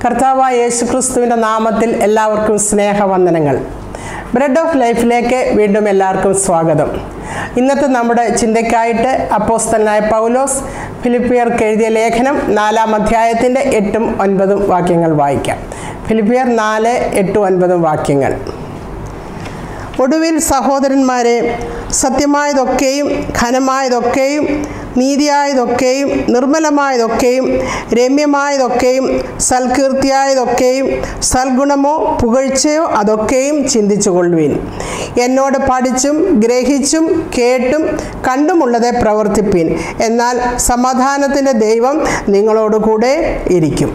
കർത്താവായ യേശു ക്രിസ്തുവിൻ്റെ നാമത്തിൽ എല്ലാവർക്കും സ്നേഹവന്ദനങ്ങൾ ബ്രെഡ് ഓഫ് ലൈഫിലേക്ക് വീണ്ടും എല്ലാവർക്കും സ്വാഗതം ഇന്നത്തെ നമ്മുടെ ചിന്തയ്ക്കായിട്ട് അപ്പോസ്തലനായ പൗലോസ് ഫിലിപ്പിയർക്ക് എഴുതിയ ലേഖനം നാലാം അധ്യായത്തിൻ്റെ എട്ടും ഒൻപതും വാക്യങ്ങൾ വായിക്കാം ഫിലിപ്പിയർ നാല് എട്ടും ഒൻപതും വാക്യങ്ങൾ ഒടുവിൽ സഹോദരന്മാരെ സത്യമായതൊക്കെയും ഘനമായതൊക്കെയും നീതിയായതൊക്കെയും നിർമ്മലമായതൊക്കെയും രമ്യമായതൊക്കെയും സൽകീർത്തിയായതൊക്കെയും സൽഗുണമോ പുകഴ്ചയോ അതൊക്കെയും ചിന്തിച്ചുകൊള്ളുവിൻ എന്നോട് പഠിച്ചും ഗ്രഹിച്ചും കേട്ടും കണ്ടുമുള്ളതെ പ്രവർത്തിപ്പിൻ എന്നാൽ സമാധാനത്തിൻ്റെ ദൈവം നിങ്ങളോട് കൂടെ ഇരിക്കും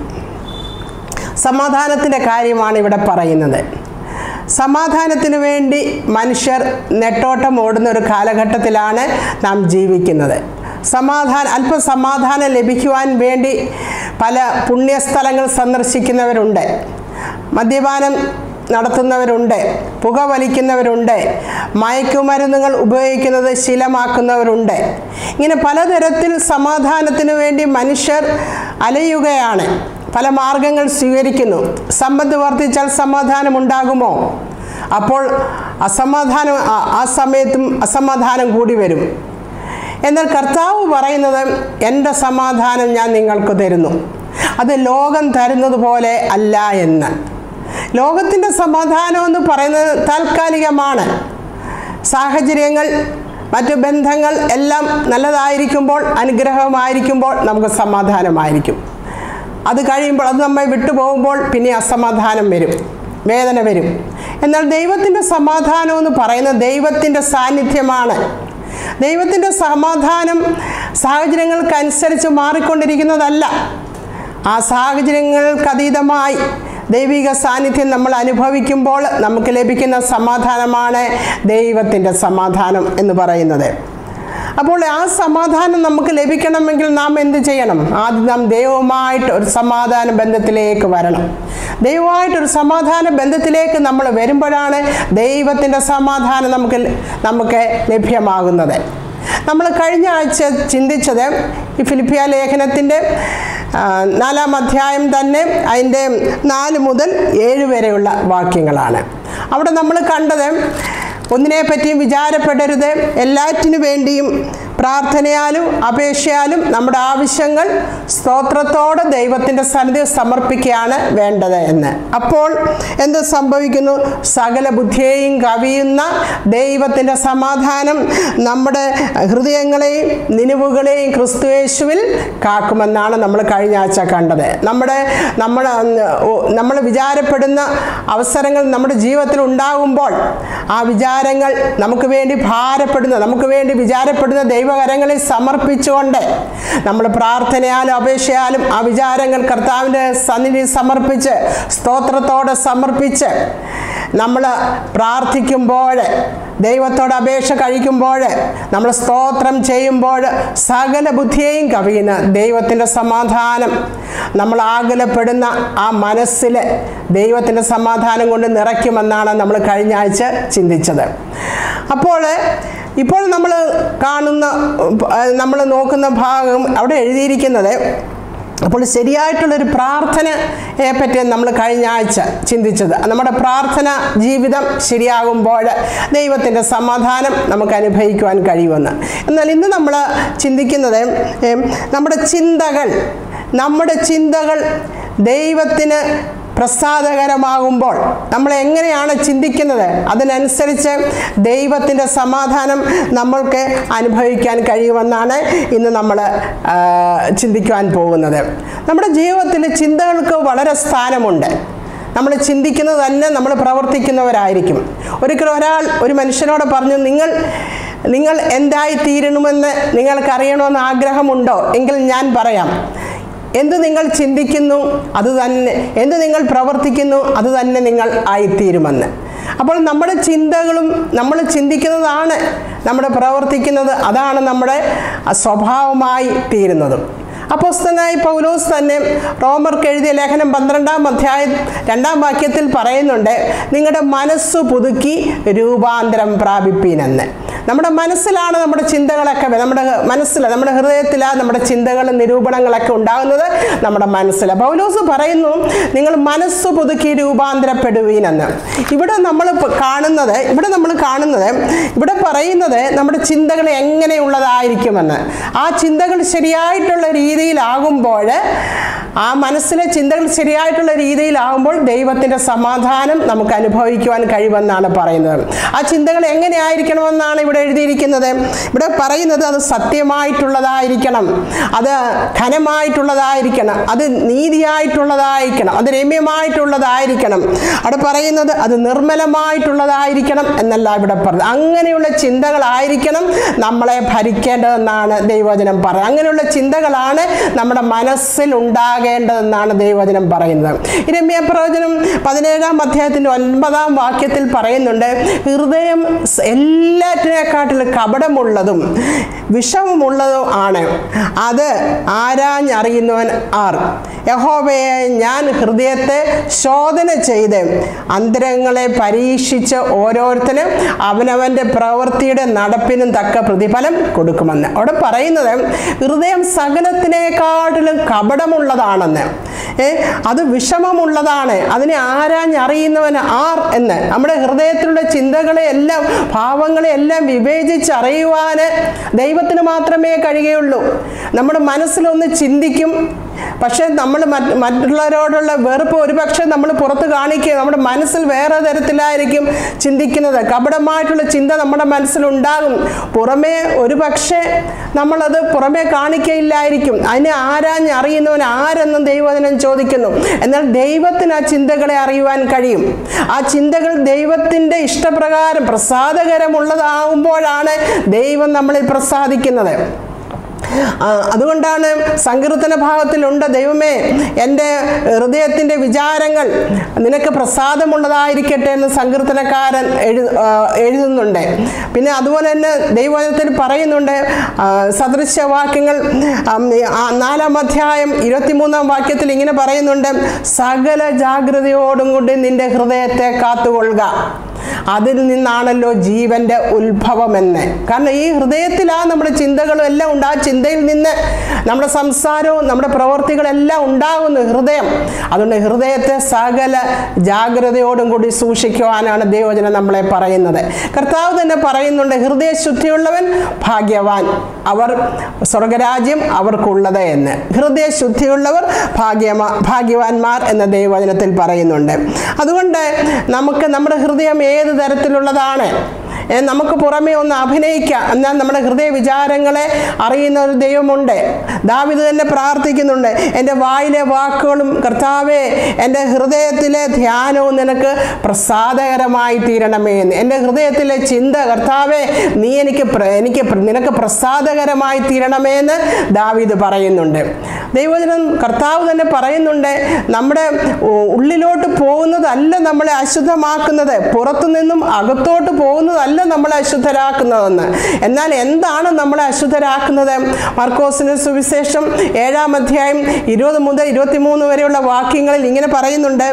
സമാധാനത്തിൻ്റെ കാര്യമാണ് ഇവിടെ പറയുന്നത് സമാധാനത്തിന് വേണ്ടി മനുഷ്യർ നെട്ടോട്ടം ഓടുന്ന ഒരു കാലഘട്ടത്തിലാണ് നാം ജീവിക്കുന്നത് സമാധാനം അല്പം സമാധാനം ലഭിക്കുവാൻ വേണ്ടി പല പുണ്യസ്ഥലങ്ങൾ സന്ദർശിക്കുന്നവരുണ്ട് മദ്യപാനം നടത്തുന്നവരുണ്ട് പുകവലിക്കുന്നവരുണ്ട് മയക്കുമരുന്നുകൾ ഉപയോഗിക്കുന്നത് ശീലമാക്കുന്നവരുണ്ട് ഇങ്ങനെ പലതരത്തിൽ സമാധാനത്തിന് വേണ്ടി മനുഷ്യർ അലയുകയാണ് പല മാർഗങ്ങൾ സ്വീകരിക്കുന്നു സമ്പത്ത് വർദ്ധിച്ചാൽ സമാധാനം ഉണ്ടാകുമോ അപ്പോൾ അസമാധാനം ആ- ആ സമയത്തും അസമാധാനം കൂടി വരും എന്നാൽ കർത്താവ് പറയുന്നത് എൻ്റെ സമാധാനം ഞാൻ നിങ്ങൾക്ക് തരുന്നു അത് ലോകം തരുന്നത് പോലെ അല്ല എന്ന് ലോകത്തിൻ്റെ സമാധാനം എന്ന് പറയുന്നത് താൽക്കാലികമാണ് സാഹചര്യങ്ങൾ മറ്റു ബന്ധങ്ങൾ എല്ലാം നല്ലതായിരിക്കുമ്പോൾ അനുഗ്രഹമായിരിക്കുമ്പോൾ നമുക്ക് സമാധാനമായിരിക്കും അത് കഴിയുമ്പോൾ അത് നമ്മെ വിട്ടുപോകുമ്പോൾ പിന്നെ അസമാധാനം വരും വേദന വരും എന്നാൽ ദൈവത്തിൻ്റെ സമാധാനം എന്ന് പറയുന്നത് ദൈവത്തിൻ്റെ സാന്നിധ്യമാണ് ദൈവത്തിൻ്റെ സമാധാനം സാഹചര്യങ്ങൾക്കനുസരിച്ച് മാറിക്കൊണ്ടിരിക്കുന്നതല്ല ആ സാഹചര്യങ്ങൾക്ക് അതീതമായി ദൈവിക സാന്നിധ്യം നമ്മൾ അനുഭവിക്കുമ്പോൾ നമുക്ക് ലഭിക്കുന്ന സമാധാനമാണ് ദൈവത്തിൻ്റെ സമാധാനം എന്ന് പറയുന്നത് അപ്പോൾ ആ സമാധാനം നമുക്ക് ലഭിക്കണമെങ്കിൽ നാം എന്ത് ചെയ്യണം ആദ്യം നാം ദൈവവുമായിട്ട് ഒരു സമാധാന ബന്ധത്തിലേക്ക് വരണം ദൈവമായിട്ടൊരു സമാധാന ബന്ധത്തിലേക്ക് നമ്മൾ വരുമ്പോഴാണ് ദൈവത്തിൻ്റെ സമാധാനം നമുക്ക് നമുക്ക് ലഭ്യമാകുന്നത് നമ്മൾ കഴിഞ്ഞ ആഴ്ച ചിന്തിച്ചത് ഈ ഫിലിപ്പിയ ലേഖനത്തിൻ്റെ ആ, നാലാം അധ്യായം തന്നെ അതിൻ്റെ നാല് മുതൽ ഏഴ് വരെയുള്ള വാക്യങ്ങളാണ് അവിടെ നമ്മൾ കണ്ടത് ഒന്നിനെ പറ്റിയും വിചാരപ്പെടരുത് എല്ലാറ്റിനു വേണ്ടിയും പ്രാർത്ഥനയാലും അപേക്ഷയാലും നമ്മുടെ ആവശ്യങ്ങൾ സ്തോത്രത്തോടെ ദൈവത്തിൻ്റെ സന്നിധി സമർപ്പിക്കുകയാണ് വേണ്ടത് എന്ന് അപ്പോൾ എന്ത് സംഭവിക്കുന്നു സകല ബുദ്ധിയെയും കവിയുന്ന ദൈവത്തിൻ്റെ സമാധാനം നമ്മുടെ ഹൃദയങ്ങളെയും നിലവുകളെയും ക്രിസ്തുയേശുവിൽ കാക്കുമെന്നാണ് നമ്മൾ കഴിഞ്ഞ ആഴ്ച കണ്ടത് നമ്മുടെ നമ്മൾ നമ്മൾ വിചാരപ്പെടുന്ന അവസരങ്ങൾ നമ്മുടെ ജീവിതത്തിൽ ഉണ്ടാകുമ്പോൾ ആ വിചാരങ്ങൾ നമുക്ക് വേണ്ടി ഭാരപ്പെടുന്ന നമുക്ക് വേണ്ടി വിചാരപ്പെടുന്ന ദൈവകരങ്ങളിൽ സമർപ്പിച്ചുകൊണ്ട് നമ്മൾ പ്രാർത്ഥനയാലും അപേക്ഷയാലും ആ വിചാരങ്ങൾ കർത്താവിൻ്റെ സന്നിധി സമർപ്പിച്ച് സ്തോത്രത്തോടെ സമർപ്പിച്ച് നമ്മൾ പ്രാർത്ഥിക്കുമ്പോൾ ദൈവത്തോട് അപേക്ഷ കഴിക്കുമ്പോൾ നമ്മൾ സ്തോത്രം ചെയ്യുമ്പോൾ സകല ബുദ്ധിയെയും കവിയുന്ന ദൈവത്തിൻ്റെ സമാധാനം നമ്മൾ ആകുലപ്പെടുന്ന ആ മനസ്സിൽ ദൈവത്തിൻ്റെ സമാധാനം കൊണ്ട് നിറയ്ക്കുമെന്നാണ് നമ്മൾ കഴിഞ്ഞ ആഴ്ച ചിന്തിച്ചത് അപ്പോൾ ഇപ്പോൾ നമ്മൾ കാണുന്ന നമ്മൾ നോക്കുന്ന ഭാഗം അവിടെ എഴുതിയിരിക്കുന്നത് അപ്പോൾ ശരിയായിട്ടുള്ളൊരു പ്രാർത്ഥനയെ പറ്റി നമ്മൾ കഴിഞ്ഞ ആഴ്ച ചിന്തിച്ചത് നമ്മുടെ പ്രാർത്ഥന ജീവിതം ശരിയാകുമ്പോൾ ദൈവത്തിൻ്റെ സമാധാനം നമുക്ക് അനുഭവിക്കുവാൻ കഴിയുമെന്ന് എന്നാൽ ഇന്ന് നമ്മൾ ചിന്തിക്കുന്നത് ഏം, നമ്മുടെ ചിന്തകൾ നമ്മുടെ ചിന്തകൾ ദൈവത്തിന് പ്രസാദകരമാകുമ്പോൾ നമ്മൾ എങ്ങനെയാണ് ചിന്തിക്കുന്നത് അതിനനുസരിച്ച് ദൈവത്തിൻ്റെ സമാധാനം നമ്മൾക്ക് അനുഭവിക്കാൻ കഴിയുമെന്നാണ് ഇന്ന് നമ്മൾ ആ, ചിന്തിക്കുവാൻ പോകുന്നത് നമ്മുടെ ജീവിതത്തിൽ ചിന്തകൾക്ക് വളരെ സ്ഥാനമുണ്ട് നമ്മൾ ചിന്തിക്കുന്നത് തന്നെ നമ്മൾ പ്രവർത്തിക്കുന്നവരായിരിക്കും ഒരിക്കൽ ഒരാൾ ഒരു മനുഷ്യനോട് പറഞ്ഞു നിങ്ങൾ നിങ്ങൾ എന്തായി തീരണമെന്ന് നിങ്ങൾക്കറിയണമെന്ന് ആഗ്രഹമുണ്ടോ എങ്കിൽ ഞാൻ പറയാം എന്ത് നിങ്ങൾ ചിന്തിക്കുന്നു അത് തന്നെ എന്ത് നിങ്ങൾ പ്രവർത്തിക്കുന്നു അത് തന്നെ നിങ്ങൾ ആയിത്തീരുമെന്ന് അപ്പോൾ നമ്മുടെ ചിന്തകളും നമ്മൾ ചിന്തിക്കുന്നതാണ് നമ്മുടെ പ്രവർത്തിക്കുന്നത് അതാണ് നമ്മുടെ സ്വഭാവമായി തീരുന്നതും അപ്പോസ്തനായി പൗലോസ് തന്നെ റോമർക്ക് എഴുതിയ ലേഖനം പന്ത്രണ്ടാം അധ്യായം രണ്ടാം വാക്യത്തിൽ പറയുന്നുണ്ട് നിങ്ങളുടെ മനസ്സ് പുതുക്കി രൂപാന്തരം പ്രാപിപ്പീനെന്ന് നമ്മുടെ മനസ്സിലാണ് നമ്മുടെ ചിന്തകളൊക്കെ വ- നമ്മുടെ മനസ്സിൽ നമ്മുടെ ഹൃദയത്തിലാണ് നമ്മുടെ ചിന്തകളും നിരൂപണങ്ങളൊക്കെ ഉണ്ടാകുന്നത് നമ്മുടെ മനസ്സിൽ പൗലോസ് പറയുന്നു നിങ്ങൾ മനസ്സ് പുതുക്കി രൂപാന്തരപ്പെടുവീനെന്ന് ഇവിടെ നമ്മൾ പ- കാണുന്നത് ഇവിടെ നമ്മൾ കാണുന്നത് ഇവിടെ പറയുന്നത് നമ്മുടെ ചിന്തകൾ എങ്ങനെയുള്ളതായിരിക്കുമെന്ന് ആ ചിന്തകൾ ശരിയായിട്ടുള്ള രീതിയിലാകുമ്പോൾ ആ മനസ്സിലെ ചിന്തകൾ ശരിയായിട്ടുള്ള രീതിയിലാകുമ്പോൾ ദൈവത്തിൻ്റെ സമാധാനം നമുക്ക് അനുഭവിക്കുവാൻ കഴിയുമെന്നാണ് പറയുന്നത് ആ ചിന്തകൾ എങ്ങനെയായിരിക്കണമെന്നാണ് ഇവിടെ എഴുതിയിരിക്കുന്നത് ഇവിടെ പറയുന്നത് അത് സത്യമായിട്ടുള്ളതായിരിക്കണം അത് ഘനമായിട്ടുള്ളതായിരിക്കണം അത് നീതിയായിട്ടുള്ളതായിരിക്കണം അത് രമ്യമായിട്ടുള്ളതായിരിക്കണം അവിടെ പറയുന്നത് അത് നിർമ്മലമായിട്ടുള്ളതായിരിക്കണം എന്നല്ല ഇവിടെ പറഞ്ഞത് അങ്ങനെയുള്ള ചിന്തകളായിരിക്കണം നമ്മളെ ഭരിക്കേണ്ടതെന്നാണ് ദൈവവചനം പറയുന്നത് അങ്ങനെയുള്ള ചിന്തകളാണ് നമ്മുടെ മനസ്സിൽ ഉണ്ടാകേണ്ടതെന്നാണ് ദൈവവചനം പറയുന്നത് ഇരമ്യ പ്രവചനം പതിനേഴാം അധ്യായത്തിൻ്റെ ഒൻപതാം വാക്യത്തിൽ പറയുന്നുണ്ട് ഹൃദയം സ് എല്ലാറ്റിനെക്കാട്ടിലും കപടമുള്ളതും വിഷമുള്ളതും ആണ് അത് ആരാഞ്ഞറിയുന്നവൻ ആർ യഹോവയെ ഞാൻ ഹൃദയത്തെ ശോധന ചെയ്ത് അന്തരങ്ങളെ പരീക്ഷിച്ച് ഓരോരുത്തരും അവനവൻ്റെ പ്രവൃത്തിയുടെ നടപ്പിനും തക്ക പ്രതിഫലം കൊടുക്കുമെന്ന് അവിടെ പറയുന്നത് ഹൃദയം സകലത്തിനേക്കാട്ടിലും കപടമുള്ളതാണെന്ന് ഏ അത് വിഷമമുള്ളതാണ് അതിനെ ആരാഞ്ഞറിയുന്നവൻ ആർ എന്ന് നമ്മുടെ ഹൃദയത്തിലുള്ള ചിന്തകളെ എല്ലാം ഭാവങ്ങളെ എല്ലാം വിവേചിച്ചറിയുവാൻ ദൈവത്തിന് മാത്രമേ കഴിയുകയുള്ളൂ നമ്മുടെ മനസ്സിലൊന്ന് ചിന്തിക്കും പക്ഷേ നമ്മൾ മറ്റ് മറ്റുള്ളവരോടുള്ള വെറുപ്പ് ഒരുപക്ഷെ നമ്മൾ പുറത്ത് കാണിക്കുക നമ്മുടെ മനസ്സിൽ വേറെ തരത്തിലായിരിക്കും ചിന്തിക്കുന്നത് കപടമായിട്ടുള്ള ചിന്ത നമ്മുടെ മനസ്സിലുണ്ടാകും പുറമേ ഒരുപക്ഷെ നമ്മളത് പുറമേ കാണിക്കയില്ലായിരിക്കും അതിനെ ആരാഞ്ഞ് അറിയുന്നവൻ ആരെന്നും ദൈവവചനം ചോദിക്കുന്നു എന്നാൽ ദൈവത്തിന് ആ ചിന്തകളെ അറിയുവാൻ കഴിയും ആ ചിന്തകൾ ദൈവത്തിൻ്റെ ഇഷ്ടപ്രകാരം പ്രസാദകരമുള്ളതാകുമ്പോഴാണ് ദൈവം നമ്മളിൽ പ്രസാദിക്കുന്നത് ആ, അതുകൊണ്ടാണ് സങ്കീർത്തന ഭാഗത്തിലുണ്ട് ദൈവമേ എൻ്റെ ഹൃദയത്തിൻ്റെ വിചാരങ്ങൾ നിനക്ക് പ്രസാദമുള്ളതായിരിക്കട്ടെ എന്ന് സങ്കീർത്തനക്കാരൻ എഴു ആ, എഴുതുന്നുണ്ട് പിന്നെ അതുപോലെ തന്നെ ദൈവത്തിൽ പറയുന്നുണ്ട് ആ, സദൃശവാക്യങ്ങൾ ആം, ആ, നാലാം അധ്യായം ഇരുപത്തിമൂന്നാം വാക്യത്തിൽ ഇങ്ങനെ പറയുന്നുണ്ട് സകല ജാഗ്രതയോടും കൂടി നിന്റെ ഹൃദയത്തെ കാത്തുകൊള്ളുക അതിൽ നിന്നാണല്ലോ ജീവന്റെ ഉത്ഭവമെന്ന് കാരണം ഈ ഹൃദയത്തിലാണ് നമ്മുടെ ചിന്തകളും എല്ലാം ഉണ്ട് ആ ചിന്തയിൽ നിന്ന് നമ്മുടെ സംസാരവും നമ്മുടെ പ്രവർത്തികളെല്ലാം ഉണ്ടാകുന്നു ഹൃദയം അതുകൊണ്ട് ഹൃദയത്തെ സകല ജാഗ്രതയോടും കൂടി സൂക്ഷിക്കുവാനാണ് ദൈവജനം നമ്മളെ പറയുന്നത് കർത്താവ് തന്നെ പറയുന്നുണ്ട് ഹൃദയശുദ്ധിയുള്ളവൻ ഭാഗ്യവാൻ അവർ സ്വർഗരാജ്യം അവർക്കുള്ളത് എന്ന് ഹൃദയശുദ്ധിയുള്ളവർ ഭാഗ്യമാ ഭാഗ്യവാന്മാർ എന്ന ദൈവവചനത്തിൽ പറയുന്നുണ്ട് അതുകൊണ്ട് നമുക്ക് നമ്മുടെ ഹൃദയം ഏത് തരത്തിലുള്ളതാണ് ഏ, നമുക്ക് പുറമേ ഒന്ന് അഭിനയിക്കാം എന്നാൽ നമ്മുടെ ഹൃദയ വിചാരങ്ങളെ അറിയുന്ന ഒരു ദൈവമുണ്ട് ദാവിദ് തന്നെ പ്രാർത്ഥിക്കുന്നുണ്ട് എൻ്റെ വായിലെ വാക്കുകളും കർത്താവേ എൻ്റെ ഹൃദയത്തിലെ ധ്യാനവും നിനക്ക് പ്രസാദകരമായി തീരണമേ എന്ന് എൻ്റെ ഹൃദയത്തിലെ ചിന്ത കർത്താവേ നീ എനിക്ക് പ്ര- എനിക്ക് പ്ര- നിനക്ക് പ്രസാദകരമായി തീരണമേ എന്ന് ദാവീദ് പറയുന്നുണ്ട് ദൈവജനം കർത്താവ് തന്നെ പറയുന്നുണ്ട് നമ്മുടെ ഉ- ഉള്ളിലോട്ട് പോകുന്നതല്ല നമ്മളെ അശുദ്ധമാക്കുന്നത് പുറത്തു നിന്നും അകത്തോട്ട് പോകുന്നതല്ല നമ്മളെ അശുദ്ധരാക്കുന്നതെന്ന് എന്നാൽ എന്താണ് നമ്മളെ അശുദ്ധരാക്കുന്നത് മർക്കോസിന് സുവിശേഷം ഏഴാം അധ്യായം ഇരുപത് മുതൽ ഇരുപത്തിമൂന്ന് വരെയുള്ള വാക്യങ്ങളിൽ ഇങ്ങനെ പറയുന്നുണ്ട്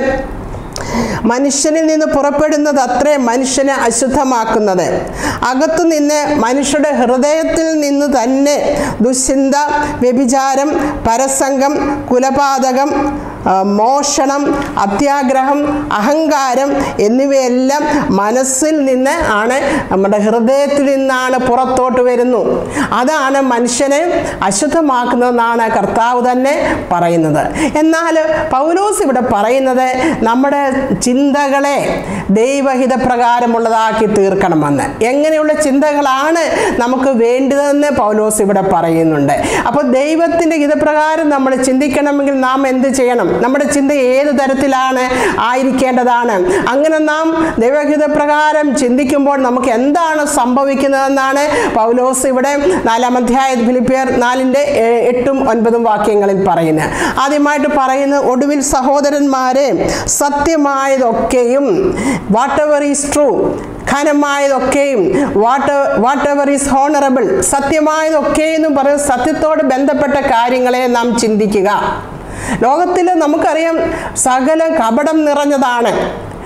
മനുഷ്യനിൽ നിന്ന് പുറപ്പെടുന്നത് അത്രേ മനുഷ്യനെ അശുദ്ധമാക്കുന്നത് അകത്തു നിന്ന് മനുഷ്യരുടെ ഹൃദയത്തിൽ നിന്ന് തന്നെ ദുശ്ചിന്ത വ്യഭിചാരം പരസംഗം കുലപാതകം ആ, മോഷണം അത്യാഗ്രഹം അഹങ്കാരം എന്നിവയെല്ലാം മനസ്സിൽ നിന്ന് ആണ് നമ്മുടെ ഹൃദയത്തിൽ നിന്നാണ് പുറത്തോട്ട് വരുന്നു അതാണ് മനുഷ്യനെ അശുദ്ധമാക്കുന്നതെന്നാണ് കർത്താവ് തന്നെ പറയുന്നത് എന്നാൽ പൗലോസ് ഇവിടെ പറയുന്നത് നമ്മുടെ ചിന്തകളെ ദൈവഹിത പ്രകാരമുള്ളതാക്കി തീർക്കണമെന്ന് എങ്ങനെയുള്ള ചിന്തകളാണ് നമുക്ക് വേണ്ടതെന്ന് പൗലോസ് ഇവിടെ പറയുന്നുണ്ട് അപ്പോൾ ദൈവത്തിൻ്റെ ഹിതപ്രകാരം നമ്മൾ ചിന്തിക്കണമെങ്കിൽ നാം എന്ത് ചെയ്യണം നമ്മുടെ ചിന്ത ഏത് തരത്തിലാണ് ആയിരിക്കേണ്ടതാണ് അങ്ങനെ നാം ദൈവഹിത പ്രകാരം ചിന്തിക്കുമ്പോൾ നമുക്ക് എന്താണ് സംഭവിക്കുന്നതെന്നാണ് പൗലോസ് ഇവിടെ നാലാം അധ്യായ ഫിലിപ്പിയർ നാലിൻ്റെ ഏ- എട്ടും ഒൻപതും വാക്യങ്ങളിൽ പറയുന്നത് ആദ്യമായിട്ട് പറയുന്നത് ഒടുവിൽ സഹോദരന്മാരെ സത്യമായതൊക്കെയും വാട്ട് എവർ ഈസ് ട്രൂ ഘനമായതൊക്കെയും what whatever is honourable സത്യമായതൊക്കെ എന്നും പറയുന്നത് സത്യത്തോട് ബന്ധപ്പെട്ട കാര്യങ്ങളെ നാം ചിന്തിക്കുക ലോകത്തിൽ നമുക്കറിയാം സകല കപടം നിറഞ്ഞതാണ്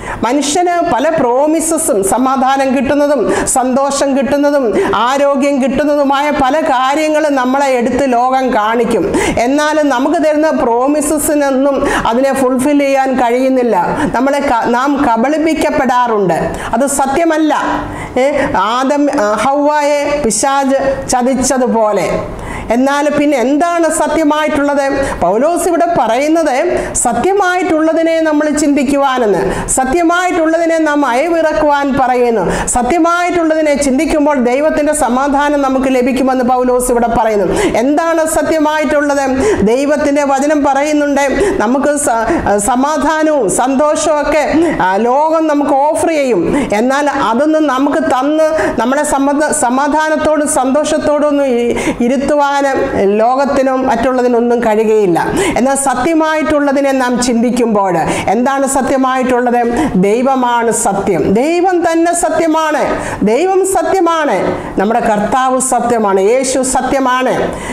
മനുഷ്യന് പല പ്രോമിസസും സമാധാനം കിട്ടുന്നതും സന്തോഷം കിട്ടുന്നതും ആരോഗ്യം കിട്ടുന്നതുമായ പല കാര്യങ്ങളും നമ്മളെ എടുത്ത് ലോകം കാണിക്കും എന്നാൽ നമുക്ക് തരുന്ന പ്രോമിസസിനൊന്നും അതിനെ ഫുൾഫിൽ ചെയ്യാൻ കഴിയുന്നില്ല നമ്മളെ ക- നാം കബളിപ്പിക്കപ്പെടാറുണ്ട് അത് സത്യമല്ല ഏ, ആദം ആ, ഹൗവായെ പിശാജ് ചതിച്ചതുപോലെ എന്നാൽ പിന്നെ എന്താണ് സത്യമായിട്ടുള്ളത് പൗലോസ് ഇവിടെ പറയുന്നത് സത്യമായിട്ടുള്ളതിനെ നമ്മൾ ചിന്തിക്കുവാനെന്ന് സത്യമായിട്ടുള്ളതിനെ നാം അയവിറക്കുവാൻ പറയുന്നു സത്യമായിട്ടുള്ളതിനെ ചിന്തിക്കുമ്പോൾ ദൈവത്തിൻ്റെ സമാധാനം നമുക്ക് ലഭിക്കുമെന്ന് പൗലോസ് ഇവിടെ പറയുന്നു എന്താണ് സത്യമായിട്ടുള്ളത് ദൈവത്തിൻ്റെ വചനം പറയുന്നുണ്ട് നമുക്ക് സ- സമാധാനവും സന്തോഷവും ഒക്കെ ആ, ലോകം നമുക്ക് ഓഫർ ചെയ്യും എന്നാൽ അതൊന്നും നമുക്ക് തന്ന് നമ്മളെ സമ്മത സമാധാനത്തോടും സന്തോഷത്തോടും ഒന്നും ഇ- ഇരുത്തുവാൻ ലോകത്തിനും മറ്റുള്ളതിനൊന്നും കഴിയുകയില്ല എന്നാൽ സത്യമായിട്ടുള്ളതിനെ നാം ചിന്തിക്കുമ്പോൾ എന്താണ് സത്യമായിട്ടുള്ളത് ദൈവമാണ് സത്യം ദൈവം തന്നെ സത്യമാണ് ദൈവം സത്യമാണ് നമ്മുടെ കർത്താവ് സത്യമാണ് യേശു സത്യമാണ്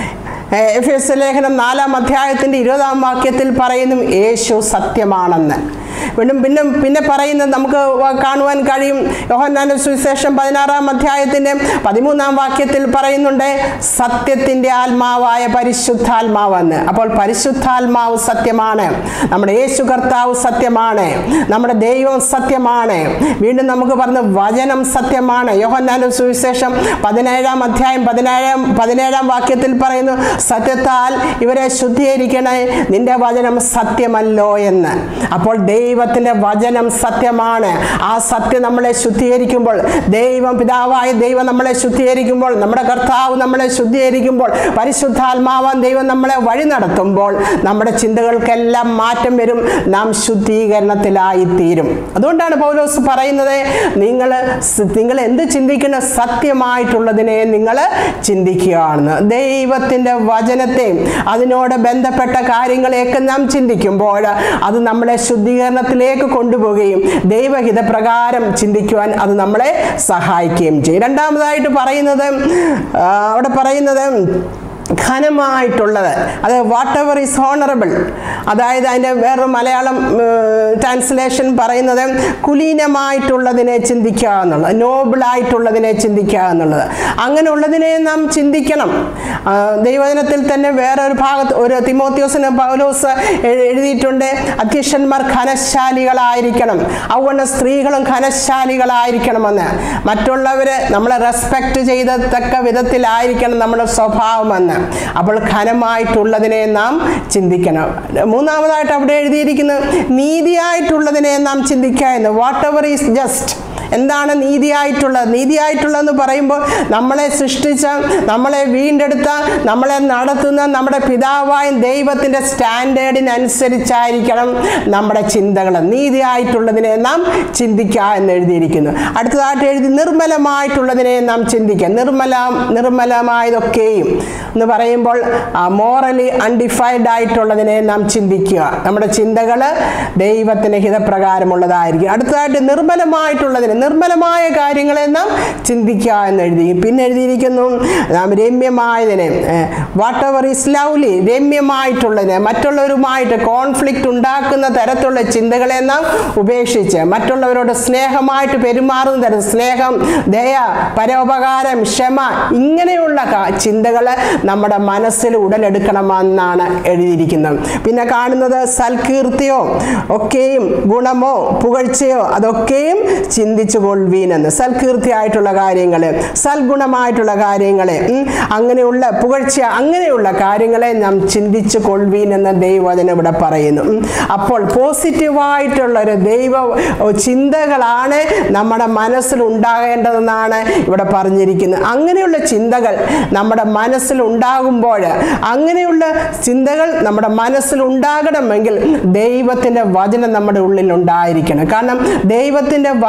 ഏഹ് എഫ് എസ് ലേഖനം നാലാം അധ്യായത്തിൻ്റെ ഇരുപതാം വാക്യത്തിൽ പറയുന്നു യേശു സത്യമാണെന്ന് വീണ്ടും പിന്നെ പിന്നെ പറയുന്നത് നമുക്ക് വ- കാണുവാൻ കഴിയും യോഹന്നാന്റെ സുവിശേഷം പതിനാറാം അധ്യായത്തിൻ്റെ പതിമൂന്നാം വാക്യത്തിൽ പറയുന്നുണ്ട് സത്യത്തിൻ്റെ ആത്മാവായ പരിശുദ്ധാത്മാവെന്ന് അപ്പോൾ പരിശുദ്ധാത്മാവ് സത്യമാണ് നമ്മുടെ യേശു കർത്താവ് സത്യമാണ് നമ്മുടെ ദൈവം സത്യമാണ് വീണ്ടും നമുക്ക് പറഞ്ഞ വചനം സത്യമാണ് യോഹന്നാന്റെ സുവിശേഷം പതിനേഴാം അധ്യായം പതിനേഴാം പതിനേഴാം വാക്യത്തിൽ പറയുന്നു സത്യത്താൽ ഇവരെ ശുദ്ധീകരിക്കണേ നിന്റെ വചനം സത്യമല്ലോ എന്ന് അപ്പോൾ ദൈവത്തിൻ്റെ വചനം സത്യമാണ് ആ സത്യം നമ്മളെ ശുദ്ധീകരിക്കുമ്പോൾ ദൈവം പിതാവായ ദൈവം നമ്മളെ ശുദ്ധീകരിക്കുമ്പോൾ നമ്മുടെ കർത്താവ് നമ്മളെ ശുദ്ധീകരിക്കുമ്പോൾ പരിശുദ്ധാത്മാവാൻ ദൈവം നമ്മളെ വഴി നടത്തുമ്പോൾ നമ്മുടെ ചിന്തകൾക്കെല്ലാം മാറ്റം വരും നാം ശുദ്ധീകരണത്തിലായിത്തീരും അതുകൊണ്ടാണ് പൗലോസ് പറയുന്നത് നിങ്ങൾ നിങ്ങൾ എന്ത് ചിന്തിക്കുന്ന സത്യമായിട്ടുള്ളതിനെ നിങ്ങൾ ചിന്തിക്കുകയാണെന്ന് ദൈവത്തിൻ്റെ വചനത്തെ അതിനോട് ബന്ധപ്പെട്ട കാര്യങ്ങളെയൊക്കെ നാം ചിന്തിക്കുമ്പോൾ അത് നമ്മളെ ശുദ്ധീകരണത്തിലേക്ക് കൊണ്ടുപോവുകയും ദൈവഹിത പ്രകാരം ചിന്തിക്കുവാൻ അത് നമ്മളെ സഹായിക്കുകയും ചെയ്യും രണ്ടാമതായിട്ട് പറയുന്നത് ആ, അവിടെ പറയുന്നത് ഘനമായിട്ടുള്ളത് അത് വാട്ട് എവർ ഈസ് ഹോണറബിൾ അതായത് അതിൻ്റെ വേറൊരു മലയാളം ട്രാൻസ്ലേഷൻ പറയുന്നത് കുലീനമായിട്ടുള്ളതിനെ ചിന്തിക്കുക എന്നുള്ളത് നോബിളായിട്ടുള്ളതിനെ ചിന്തിക്കുക എന്നുള്ളത് അങ്ങനെയുള്ളതിനെ നാം ചിന്തിക്കണം ആ, ദൈവജനത്തിൽ തന്നെ വേറെ ഒരു ഭാഗത്ത് ഒരു തിമോത്യോസിന് പൗലോസ് എഴു- എഴുതിയിട്ടുണ്ട് അധ്യക്ഷന്മാർ ഘനശാലികളായിരിക്കണം അതുകൊണ്ട് സ്ത്രീകളും ഘനശാലികളായിരിക്കണമെന്ന് മറ്റുള്ളവര് നമ്മളെ റെസ്പെക്റ്റ് ചെയ്തത്തക്ക വിധത്തിലായിരിക്കണം നമ്മുടെ സ്വഭാവമെന്ന് അപ്പോൾ ഘനമായിട്ടുള്ളതിനെ നാം ചിന്തിക്കണം മൂന്നാമതായിട്ട് അവിടെ എഴുതിയിരിക്കുന്നത് നീതിയായിട്ടുള്ളതിനെ നാം ചിന്തിക്കുക എന്ന് വാട്ട് എവർ ഈസ് ജസ്റ്റ് എന്താണ് നീതിയായിട്ടുള്ളത് നീതിയായിട്ടുള്ളതെന്ന് പറയുമ്പോൾ നമ്മളെ സൃഷ്ടിച്ച നമ്മളെ വീണ്ടെടുത്ത നമ്മളെ നടത്തുന്ന നമ്മുടെ പിതാവായ ദൈവത്തിൻ്റെ സ്റ്റാൻഡേർഡിനനുസരിച്ചായിരിക്കണം നമ്മുടെ ചിന്തകൾ നീതിയായിട്ടുള്ളതിനെ നാം ചിന്തിക്കുക എന്ന് എഴുതിയിരിക്കുന്നു അടുത്തതായിട്ട് എഴുതി നിർമ്മലമായിട്ടുള്ളതിനെ നാം ചിന്തിക്കുക നിർമ്മല നിർമ്മലമായതൊക്കെയും എന്ന് പറയുമ്പോൾ മോറലി അൺഡിഫൈൻഡ് ആയിട്ടുള്ളതിനെ നാം ചിന്തിക്കുക നമ്മുടെ ചിന്തകൾ ദൈവത്തിന് ഹിതപ്രകാരമുള്ളതായിരിക്കും അടുത്തതായിട്ട് നിർമ്മലമായിട്ടുള്ളതിന് നിർമ്മലമായ കാര്യങ്ങളെ നാം ചിന്തിക്കുക എന്ന് എഴുതി പിന്നെ എഴുതിയിരിക്കുന്നു നാം രമ്യമായതിനെ വാട്ട് എവർ ഇസ് ലവ്ലി രമ്യമായിട്ടുള്ളതിനെ മറ്റുള്ളവരുമായിട്ട് കോൺഫ്ലിക്റ്റ് ഉണ്ടാക്കുന്ന തരത്തിലുള്ള ചിന്തകളെ നാം ഉപേക്ഷിച്ച് മറ്റുള്ളവരോട് സ്നേഹമായിട്ട് പെരുമാറുന്ന തരം സ്നേഹം ദയ പരോപകാരം ക്ഷമ ഇങ്ങനെയുള്ള ചിന്തകൾ നമ്മുടെ മനസ്സിൽ ഉടലെടുക്കണമെന്നാണ് എഴുതിയിരിക്കുന്നത് പിന്നെ കാണുന്നത് സൽകീർത്തിയോ ഒക്കെയും ഗുണമോ പുകഴ്ചയോ അതൊക്കെയും ചിന്തിച്ചു കൊള്ളുവീനെന്ന് സൽകീർത്തിയായിട്ടുള്ള കാര്യങ്ങൾ സൽഗുണമായിട്ടുള്ള കാര്യങ്ങളെ ഉം, അങ്ങനെയുള്ള പുകഴ്ച അങ്ങനെയുള്ള കാര്യങ്ങളെ നാം ചിന്തിച്ചു കൊള്ളുവീൻ എന്ന് ദൈവവചനം ഇവിടെ പറയുന്നു ഉം. അപ്പോൾ പോസിറ്റീവായിട്ടുള്ള ഒരു ദൈവ ചിന്തകളാണ് നമ്മുടെ മനസ്സിൽ ഉണ്ടാകേണ്ടതെന്നാണ് ഇവിടെ പറഞ്ഞിരിക്കുന്നത് അങ്ങനെയുള്ള ചിന്തകൾ നമ്മുടെ മനസ്സിൽ ഉണ്ടാകുമ്പോൾ അങ്ങനെയുള്ള ചിന്തകൾ നമ്മുടെ മനസ്സിൽ ഉണ്ടാകണമെങ്കിൽ ദൈവത്തിൻ്റെ വചനം നമ്മുടെ ഉള്ളിൽ ഉണ്ടായിരിക്കണം കാരണം ദൈവത്തിൻ്റെ വചനമാണ്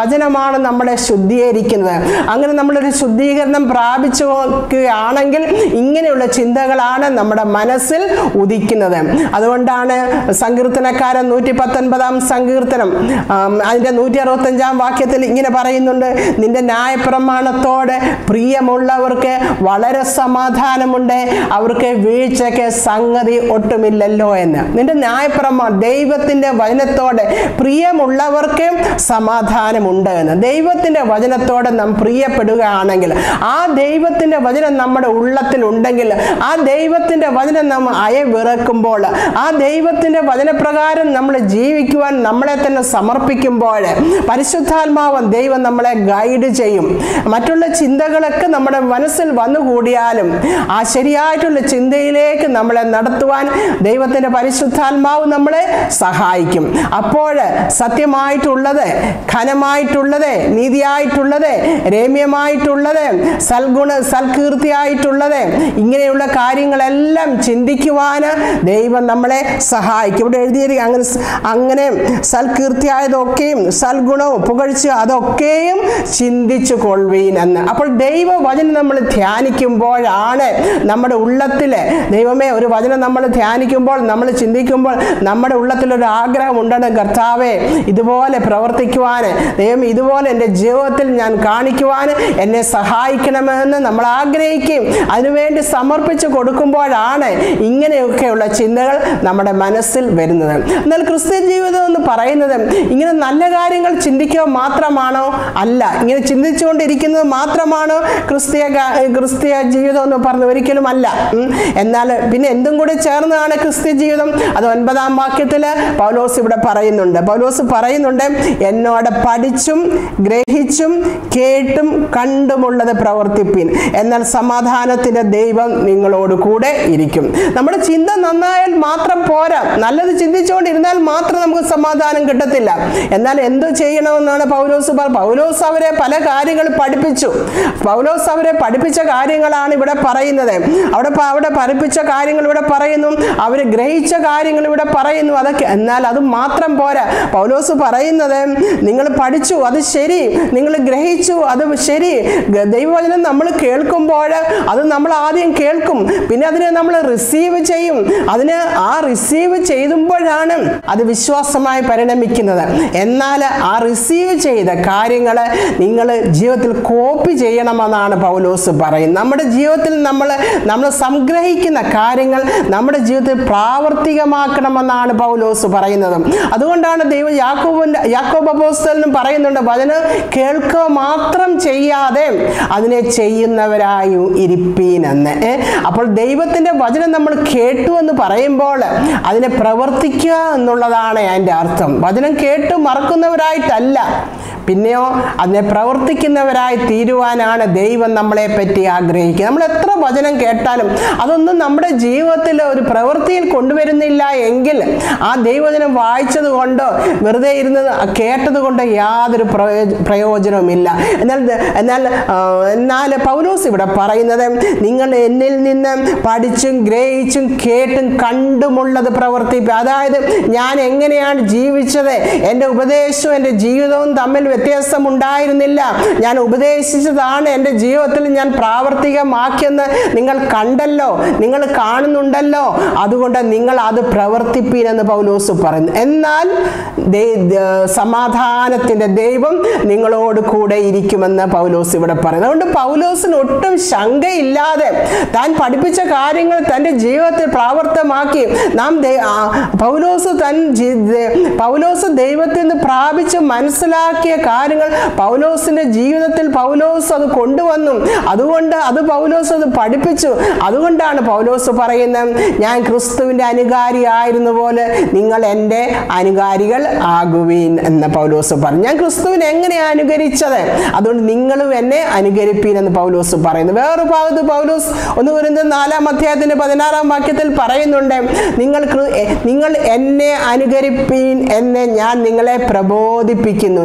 മാത്രമാണ് നമ്മളെ ശുദ്ധീകരിക്കുന്നത് അങ്ങനെ നമ്മളൊരു ശുദ്ധീകരണം പ്രാപിച്ചു നോക്കുകയാണെങ്കിൽ ഇങ്ങനെയുള്ള ചിന്തകളാണ് നമ്മുടെ മനസ്സിൽ ഉദിക്കുന്നത് അതുകൊണ്ടാണ് സങ്കീർത്തനക്കാരൻ നൂറ്റി പത്തൊൻപതാം സങ്കീർത്തനം ആം, അതിൻ്റെ നൂറ്റി അറുപത്തഞ്ചാം വാക്യത്തിൽ ഇങ്ങനെ പറയുന്നുണ്ട് നിന്റെ ന്യായപ്രമാണത്തോട് പ്രിയമുള്ളവർക്ക് വളരെ സമാധാനമുണ്ട് അവർക്ക് വീഴ്ചയ്ക്ക് സംഗതി ഒട്ടുമില്ലല്ലോ എന്ന് നിന്റെ ന്യായപ്രമാ ദൈവത്തിൻ്റെ വചനത്തോട് പ്രിയമുള്ളവർക്ക് സമാധാനമുണ്ട് എന്ന് ദൈവത്തിൻ്റെ വചനത്തോട് നാം പ്രിയപ്പെടുകയാണെങ്കിൽ ആ ദൈവത്തിൻ്റെ വചനം നമ്മുടെ ഉള്ളത്തിൽ ഉണ്ടെങ്കിൽ ആ ദൈവത്തിൻ്റെ വചനം നാം അയവിറക്കുമ്പോൾ ആ ദൈവത്തിൻ്റെ വചനപ്രകാരം നമ്മൾ ജീവിക്കുവാൻ നമ്മളെ തന്നെ സമർപ്പിക്കുമ്പോൾ പരിശുദ്ധാത്മാവൻ ദൈവം നമ്മളെ ഗൈഡ് ചെയ്യും മറ്റുള്ള ചിന്തകളൊക്കെ നമ്മുടെ മനസ്സിൽ വന്നുകൂടിയാലും ആ ശരിയായിട്ടുള്ള ചിന്തയിലേക്ക് നമ്മളെ നടത്തുവാൻ ദൈവത്തിൻ്റെ പരിശുദ്ധാത്മാവ് നമ്മളെ സഹായിക്കും അപ്പോൾ സത്യമായിട്ടുള്ളത് ഘനമായിട്ടുള്ളത് നീതിയായിട്ടുള്ളത് രമ്യമായിട്ടുള്ളത് സൽഗുണ സൽകീർത്തിയായിട്ടുള്ളത് ഇങ്ങനെയുള്ള കാര്യങ്ങളെല്ലാം ചിന്തിക്കുവാൻ ദൈവം നമ്മളെ സഹായിക്കും ഇവിടെ എഴുതിയിരിക്കും അങ്ങനെ സ്- അങ്ങനെ സൽകീർത്തിയായതൊക്കെയും സൽഗുണവും പുകഴ്ച അതൊക്കെയും ചിന്തിച്ചു കൊള്ളുവീൻ എന്ന് അപ്പോൾ ദൈവവചനം നമ്മൾ ധ്യാനിക്കുമ്പോഴാണ് നമ്മുടെ ഉള്ളത്തിൽ ദൈവമേ ഒരു വചനം നമ്മൾ ധ്യാനിക്കുമ്പോൾ നമ്മൾ ചിന്തിക്കുമ്പോൾ നമ്മുടെ ഉള്ളത്തിലൊരു ആഗ്രഹം ഉണ്ടെന്ന് കർത്താവേ ഇതുപോലെ പ്രവർത്തിക്കുവാൻ ദൈവം ഇതുപോലെ എൻ്റെ ജീവിതത്തിൽ ഞാൻ കാണിക്കുവാൻ എന്നെ സഹായിക്കണമെന്ന് നമ്മൾ ആഗ്രഹിക്കും അതിനുവേണ്ടി സമർപ്പിച്ച് കൊടുക്കുമ്പോഴാണ് ഇങ്ങനെയൊക്കെയുള്ള ചിന്തകൾ നമ്മുടെ മനസ്സിൽ വരുന്നത് എന്നാൽ ക്രിസ്ത്യൻ ജീവിതം എന്ന് പറയുന്നത് ഇങ്ങനെ നല്ല കാര്യങ്ങൾ ചിന്തിക്കുക മാത്രമാണോ അല്ല ഇങ്ങനെ ചിന്തിച്ചുകൊണ്ടിരിക്കുന്നത് മാത്രമാണോ ക്രിസ്തീയ ഗ- ക്രിസ്തീയ ജീവിതം എന്ന് പറഞ്ഞത് ഒരിക്കലും അല്ല ഉം. എന്നാൽ പിന്നെ എന്തും കൂടി ചേർന്നതാണ് ക്രിസ്ത്യ ജീവിതം അത് ഒൻപതാം വാക്യത്തിൽ പൗലോസ് ഇവിടെ പറയുന്നുണ്ട് പൗലോസ് പറയുന്നുണ്ട് എന്നോട് പഠിച്ചും ഗ്രഹിച്ചും കേട്ടും കണ്ടുമുള്ളത് പ്രവർത്തിപ്പിൻ എന്നാൽ സമാധാനത്തിന്റെ ദൈവം നിങ്ങളോട് കൂടെ ഇരിക്കും നമ്മുടെ ചിന്ത നന്നായാൽ മാത്രം പോരാ നല്ലത് ചിന്തിച്ചുകൊണ്ടിരുന്നാൽ മാത്രം നമുക്ക് സമാധാനം കിട്ടത്തില്ല എന്നാൽ എന്ത് ചെയ്യണമെന്നാണ് പൗലോസ് പറ പൗലോസ് അവരെ പല കാര്യങ്ങൾ പഠിപ്പിച്ചു പൗലോസ് അവരെ പഠിപ്പിച്ച കാര്യങ്ങളാണ് ഇവിടെ പറയുന്നത് അവിടെ പ- അവിടെ പഠിപ്പിച്ച കാര്യങ്ങൾ ഇവിടെ പറയുന്നു അവർ ഗ്രഹിച്ച കാര്യങ്ങൾ ഇവിടെ പറയുന്നു അതൊക്കെ എന്നാൽ അത് മാത്രം പോരാ പൗലോസ് പറയുന്നത് നിങ്ങൾ പഠിച്ചു അത് ശരി നിങ്ങൾ ഗ്രഹിച്ചു അത് ശരി ഗ- ദൈവവചനം നമ്മൾ കേൾക്കുമ്പോൾ അത് നമ്മൾ ആദ്യം കേൾക്കും പിന്നെ അതിനെ നമ്മൾ റിസീവ് ചെയ്യും അതിന് ആ റിസീവ് ചെയ്യുമ്പോഴാണ് അത് വിശ്വാസമായി പരിണമിക്കുന്നത് എന്നാൽ ആ റിസീവ് ചെയ്ത കാര്യങ്ങൾ നിങ്ങൾ ജീവിതത്തിൽ കോപ്പി ചെയ്യണമെന്നാണ് പൗലോസ് പറയുന്നത് നമ്മുടെ ജീവിതത്തിൽ നമ്മൾ നമ്മൾ സംഗ്രഹിക്കുന്ന കാര്യങ്ങൾ നമ്മുടെ ജീവിതത്തിൽ പ്രാവർത്തികമാക്കണമെന്നാണ് പൗലോസ് പറയുന്നത് അതുകൊണ്ടാണ് ദൈവം യാക്കോബിൻ്റെ യാക്കോബ് അപ്പോസ്തലനും പറയുന്നുണ്ട് വചനം കേൾക്കുക മാത്രം ചെയ്യാതെ അതിനെ ചെയ്യുന്നവരായി ഇരിപ്പീൻ എന്ന് ഏ? അപ്പോൾ ദൈവത്തിൻ്റെ വചനം നമ്മൾ കേട്ടു എന്ന് പറയുമ്പോൾ അതിനെ പ്രവർത്തിക്കുക എന്നുള്ളതാണ് അതിൻ്റെ അർത്ഥം വചനം കേട്ട് മറക്കുന്നവരായിട്ടല്ല പിന്നെയോ അതിനെ പ്രവർത്തിക്കുന്നവരായി തീരുവാനാണ് ദൈവം നമ്മളെ പറ്റി ആഗ്രഹിക്കുന്നത് നമ്മൾ എത്ര വചനം കേട്ടാലും അതൊന്നും നമ്മുടെ ജീവിതത്തിൽ ഒരു പ്രവൃത്തിയിൽ കൊണ്ടുവരുന്നില്ല എങ്കിൽ ആ ദൈവവചനം വായിച്ചത് കൊണ്ടോ വെറുതെ ഇരുന്ന് കേട്ടത് കൊണ്ടോ യാതൊരു പ്രയോജ- പ്രയോജനവുമില്ല എന്നാൽ ദ- എന്നാൽ ആ, എന്നാൽ പൗലോസ് ഇവിടെ പറയുന്നത് നിങ്ങൾ എന്നിൽ നിന്ന് പഠിച്ചും ഗ്രഹിച്ചും കേട്ടും കണ്ടുമുള്ളത് പ്രവർത്തിക്കുക അതായത് ഞാൻ എങ്ങനെയാണ് ജീവിച്ചത് എൻ്റെ ഉപദേശവും എൻ്റെ ജീവിതവും തമ്മിൽ വ്യത്യാസം ഉണ്ടായിരുന്നില്ല ഞാൻ ഉപദേശിച്ചതാണ് എൻ്റെ ജീവിതത്തിൽ ഞാൻ പ്രാവർത്തികമാക്കിയെന്ന് നിങ്ങൾ കണ്ടല്ലോ നിങ്ങൾ കാണുന്നുണ്ടല്ലോ അതുകൊണ്ട് നിങ്ങൾ അത് പ്രവർത്തിപ്പീനെന്ന് പൗലോസ് പറയുന്നു എന്നാൽ ദേ- ദ- സമാധാനത്തിൻ്റെ ദൈവം നിങ്ങളോട് കൂടെ ഇരിക്കുമെന്ന് പൗലോസ് ഇവിടെ പറയുന്നു അതുകൊണ്ട് പൗലോസിന് ഒട്ടും ശങ്കയില്ലാതെ താൻ പഠിപ്പിച്ച കാര്യങ്ങൾ തൻ്റെ ജീവിതത്തിൽ പ്രാവർത്തമാക്കി നാം ദൈ- ആ, പൗലോസ് തൻ ജി- ദേ- പൗലോസ് ദൈവത്തിൽ നിന്ന് പ്രാപിച്ച് മനസ്സിലാക്കിയ കാര്യങ്ങൾ പൗലോസിന്റെ ജീവിതത്തിൽ പൗലോസ് അത് കൊണ്ടുവന്നു അതുകൊണ്ട് അത് പൗലോസ് അത് പഠിപ്പിച്ചു അതുകൊണ്ടാണ് പൗലോസ് പറയുന്നത് ഞാൻ ക്രിസ്തുവിന്റെ അനുകാരിയായിരുന്ന പോലെ നിങ്ങൾ എൻ്റെ അനുകാരികൾ ആകുവീൻ എന്ന് പൗലോസ് പറഞ്ഞു ഞാൻ ക്രിസ്തുവിനെ എങ്ങനെയാണ് അനുകരിച്ചത് അതുകൊണ്ട് നിങ്ങളും എന്നെ അനുകരിപ്പീൻ എന്ന് പൗലോസ് പറയുന്നു വേറൊരു ഭാഗത്ത് പൗലോസ് ഒന്ന് പറയുന്നത് നാലാം അധ്യായത്തിന്റെ പതിനാറാം വാക്യത്തിൽ പറയുന്നുണ്ട് നിങ്ങൾ ക്രി- എ- നിങ്ങൾ എന്നെ അനുകരിപ്പീൻ എന്നെ ഞാൻ നിങ്ങളെ പ്രബോധിപ്പിക്കുന്നു എന്ന്. യാതൊരു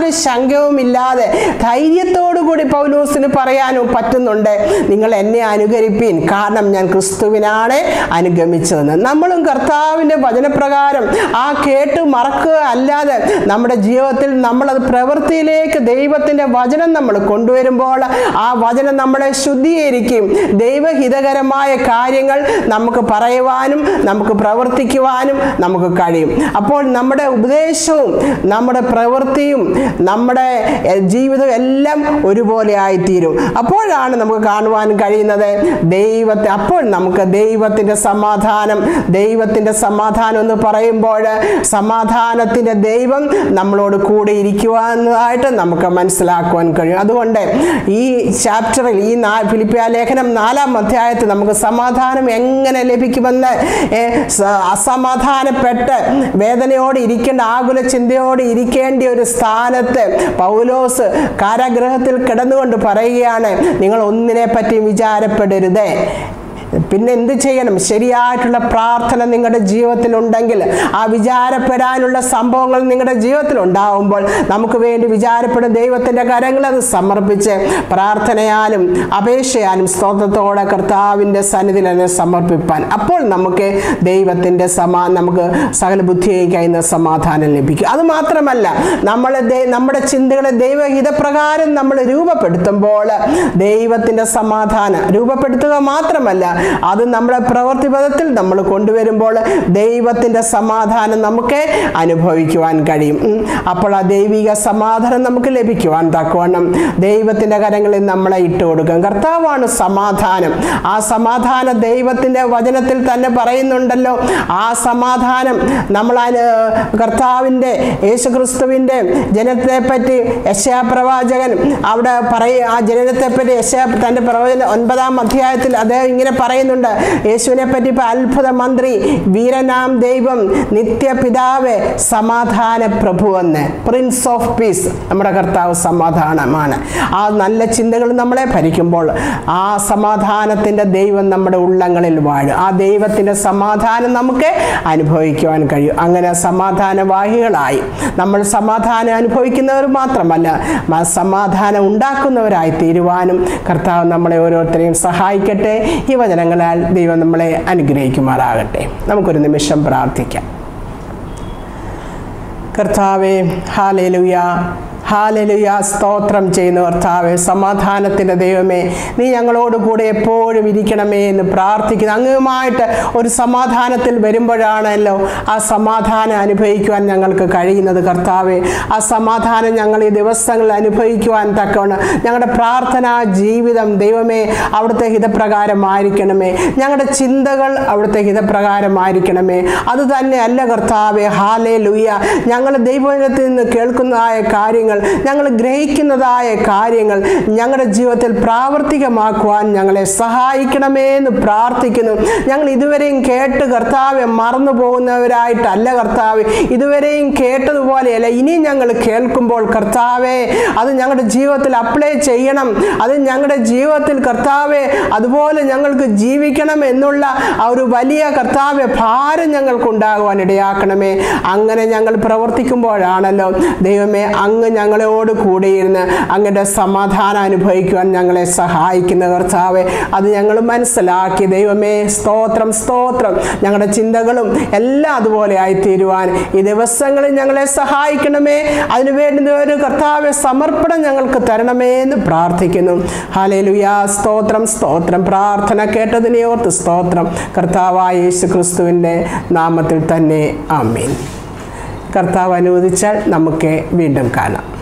യാതൊരു ശങ്കവും ഇല്ലാതെ ധൈര്യത്തോടു കൂടി പൗലൂസിന് പറയാനും പറ്റുന്നുണ്ട് നിങ്ങൾ എന്നെ അനുകരിപ്പീൻ കാരണം ഞാൻ ക്രിസ്തുവിനാണ് അനുഗമിച്ചതെന്ന് നമ്മളും കർത്താവിൻ്റെ വചനപ്രകാരം ആ കേട്ട് മറക്കുക അല്ലാതെ നമ്മുടെ ജീവിതത്തിൽ നമ്മളത് പ്രവൃത്തിയിലേക്ക് ദൈവത്തിൻ്റെ വചനം നമ്മൾ കൊണ്ടുവരുമ്പോൾ ആ വചനം നമ്മളെ ശുദ്ധീകരിക്കും ദൈവഹിതകരമായ കാര്യങ്ങൾ നമുക്ക് പറയുവാനും നമുക്ക് പ്രവർത്തിക്കുവാനും നമുക്ക് കഴിയും അപ്പോൾ നമ്മുടെ ഉപദേശവും നമ്മുടെ പ്രവൃത്തിയും നമ്മുടെ എഹ്, ജീവിതവും എല്ലാം ഒരുപോലെ ആയിത്തീരും അപ്പോഴാണ് നമുക്ക് കാണുവാൻ കഴിയുന്നത് ദൈവത്തെ അപ്പോൾ നമുക്ക് ദൈവത്തിൻ്റെ സമാധാനം ദൈവത്തിൻ്റെ സമാധാനം എന്ന് പറയുമ്പോൾ സമാധാനത്തിൻ്റെ ദൈവം നമ്മളോട് കൂടെ ഇരിക്കുക എന്നതായിട്ട് നമുക്ക് മനസ്സിലാക്കുവാൻ കഴിയും അതുകൊണ്ട് ഈ ചാപ്റ്ററിൽ ഈ നാ ഫിലിപ്പിയ ലേഖനം നാലാം അധ്യായത്തിൽ നമുക്ക് സമാധാനം എങ്ങനെ ലഭിക്കുമെന്ന് ഏ, സ- അസമാധാനപ്പെട്ട് വേദനയോടെ ഇരിക്കേണ്ട ആകുല ചിന്തയോടെ ഇരിക്കേണ്ട ഒരു സ്ഥാനത്ത് പൗലോസ് കാരാഗ്രഹത്തിൽ കിടന്നുകൊണ്ട് പറയുകയാണ് നിങ്ങൾ ഒന്നിനെ പറ്റി വിചാരപ്പെടരുതേ പിന്നെ എന്ത് ചെയ്യണം ശരിയായിട്ടുള്ള പ്രാർത്ഥന നിങ്ങളുടെ ജീവിതത്തിൽ ഉണ്ടെങ്കിൽ ആ വിചാരപ്പെടാനുള്ള സംഭവങ്ങൾ നിങ്ങളുടെ ജീവിതത്തിൽ ഉണ്ടാവുമ്പോൾ നമുക്ക് വേണ്ടി വിചാരപ്പെടുന്ന ദൈവത്തിൻ്റെ കരങ്ങൾ അത് സമർപ്പിച്ച് പ്രാർത്ഥനയാലും അപേക്ഷയാലും സ്തോത്രത്തോടെ കർത്താവിൻ്റെ സന്നിധിയിൽ തന്നെ സമർപ്പിപ്പാൻ അപ്പോൾ നമുക്ക് ദൈവത്തിൻ്റെ സമാ നമുക്ക് സകല ബുദ്ധിയെ കഴിയുന്ന സമാധാനം ലഭിക്കും അത് മാത്രമല്ല നമ്മൾ ദൈ- നമ്മുടെ ചിന്തകളെ ദൈവഹിതപ്രകാരം നമ്മൾ രൂപപ്പെടുത്തുമ്പോൾ ദൈവത്തിൻ്റെ സമാധാനം രൂപപ്പെടുത്തുക മാത്രമല്ല അത് നമ്മുടെ പ്രവൃത്തി പദത്തിൽ നമ്മൾ കൊണ്ടുവരുമ്പോൾ ദൈവത്തിൻ്റെ സമാധാനം നമുക്ക് അനുഭവിക്കുവാൻ കഴിയും ഉം. അപ്പോൾ ആ ദൈവിക സമാധാനം നമുക്ക് ലഭിക്കുവാൻ തക്കവണ്ണം ദൈവത്തിൻ്റെ കരങ്ങളിൽ നമ്മളെ ഇട്ട് കൊടുക്കും കർത്താവാണ് സമാധാനം ആ സമാധാനം ദൈവത്തിൻ്റെ വചനത്തിൽ തന്നെ പറയുന്നുണ്ടല്ലോ ആ സമാധാനം നമ്മൾ അതിന് കർത്താവിൻ്റെ യേശുക്രിസ്തുവിൻ്റെ ജനത്തെ പറ്റി യശയാ പ്രവാചകൻ അവിടെ പറയ ആ ജനനത്തെ പറ്റി യശയാ തൻ്റെ പ്രവചന ഒൻപതാം അധ്യായത്തിൽ അദ്ദേഹം ഇങ്ങനെ പറയുന്നുണ്ട് യേശുവിനെ പറ്റി ഇപ്പൊ അത്ഭുത മന്ത്രി വീരനാം ദൈവം നിത്യപിതാവ് സമാധാന പ്രഭു എന്ന് പ്രിൻസ് ഓഫ് പീസ് നമ്മുടെ കർത്താവ് സമാധാനമാണ് ആ നല്ല ചിന്തകൾ നമ്മളെ ഭരിക്കുമ്പോൾ ആ സമാധാനത്തിൻ്റെ ദൈവം നമ്മുടെ ഉള്ളങ്ങളിൽ വാഴും ആ ദൈവത്തിൻ്റെ സമാധാനം നമുക്ക് അനുഭവിക്കുവാൻ കഴിയും അങ്ങനെ സമാധാനവാഹികളായി നമ്മൾ സമാധാനം അനുഭവിക്കുന്നവർ മാത്രമല്ല മ- സമാധാനം ഉണ്ടാക്കുന്നവരായി തീരുവാനും കർത്താവ് നമ്മളെ ഓരോരുത്തരെയും സഹായിക്കട്ടെ ഈ വചനങ്ങളാൽ ദൈവം നമ്മളെ അനുഗ്രഹിക്കുമാറാകട്ടെ നമുക്കൊരു നിമിഷം പ്രാർത്ഥിക്കാം കർത്താവെ ഹാലേലുയ ഹാലലുയ സ്തോത്രം ചെയ്യുന്ന കർത്താവെ സമാധാനത്തിൻ്റെ ദൈവമേ നീ ഞങ്ങളോട് കൂടെ എപ്പോഴും ഇരിക്കണമേ എന്ന് പ്രാർത്ഥിക്കുന്നു അങ്ങുമായിട്ട് ഒരു സമാധാനത്തിൽ വരുമ്പോഴാണല്ലോ ആ സമാധാനം അനുഭവിക്കുവാൻ ഞങ്ങൾക്ക് കഴിയുന്നത് കർത്താവെ ആ സമാധാനം ഞങ്ങൾ ഈ ദിവസങ്ങളിൽ അനുഭവിക്കുവാൻ തക്കവണ്ണം ഞങ്ങളുടെ പ്രാർത്ഥനാ ജീവിതം ദൈവമേ അവിടുത്തെ ഹിതപ്രകാരമായിരിക്കണമേ ഞങ്ങളുടെ ചിന്തകൾ അവിടുത്തെ ഹിതപ്രകാരമായിരിക്കണമേ അത് തന്നെയല്ല കർത്താവെ ഹാലേ ലുയ്യ ഞങ്ങൾ ദൈവത്തിൽ നിന്ന് കേൾക്കുന്നതായ കാര്യങ്ങൾ ഞങ്ങൾ ഗ്രഹിക്കുന്നതായ കാര്യങ്ങൾ ഞങ്ങളുടെ ജീവിതത്തിൽ പ്രാവർത്തികമാക്കുവാൻ ഞങ്ങളെ സഹായിക്കണമേ എന്ന് പ്രാർത്ഥിക്കുന്നു ഞങ്ങൾ ഇതുവരെയും കേട്ട് കർത്താവെ മറന്നു പോകുന്നവരായിട്ടല്ല കർത്താവ് ഇതുവരെയും കേട്ടതുപോലെയല്ല ഇനിയും ഞങ്ങൾ കേൾക്കുമ്പോൾ കർത്താവെ അത് ഞങ്ങളുടെ ജീവിതത്തിൽ അപ്ലൈ ചെയ്യണം അത് ഞങ്ങളുടെ ജീവിതത്തിൽ കർത്താവെ അതുപോലെ ഞങ്ങൾക്ക് ജീവിക്കണം എന്നുള്ള ആ ഒരു വലിയ കർത്താവെ ഭാരം ഞങ്ങൾക്ക് ഉണ്ടാകുവാൻ ഇടയാക്കണമേ അങ്ങനെ ഞങ്ങൾ പ്രവർത്തിക്കുമ്പോഴാണല്ലോ ദൈവമേ അങ്ങ് ഞങ്ങളോട് കൂടിയിരുന്ന് അങ്ങയുടെ സമാധാനം അനുഭവിക്കുവാൻ ഞങ്ങളെ സഹായിക്കുന്ന കർത്താവെ അത് ഞങ്ങൾ മനസ്സിലാക്കി ദൈവമേ സ്തോത്രം സ്തോത്രം ഞങ്ങളുടെ ചിന്തകളും എല്ലാം അതുപോലെ ആയിത്തീരുവാൻ ഈ ദിവസങ്ങളിൽ ഞങ്ങളെ സഹായിക്കണമേ അതിനു വേണ്ടി ഒരു കർത്താവെ സമർപ്പണം ഞങ്ങൾക്ക് തരണമേ എന്ന് പ്രാർത്ഥിക്കുന്നു ഹാലേലുയാ സ്തോത്രം സ്തോത്രം പ്രാർത്ഥന കേട്ടതിനെ ഓർത്ത് സ്തോത്രം കർത്താവായ യേശു ക്രിസ്തുവിൻ്റെ നാമത്തിൽ തന്നെ ആമീൻ കർത്താവ് അനുവദിച്ചാൽ നമുക്ക് വീണ്ടും കാണാം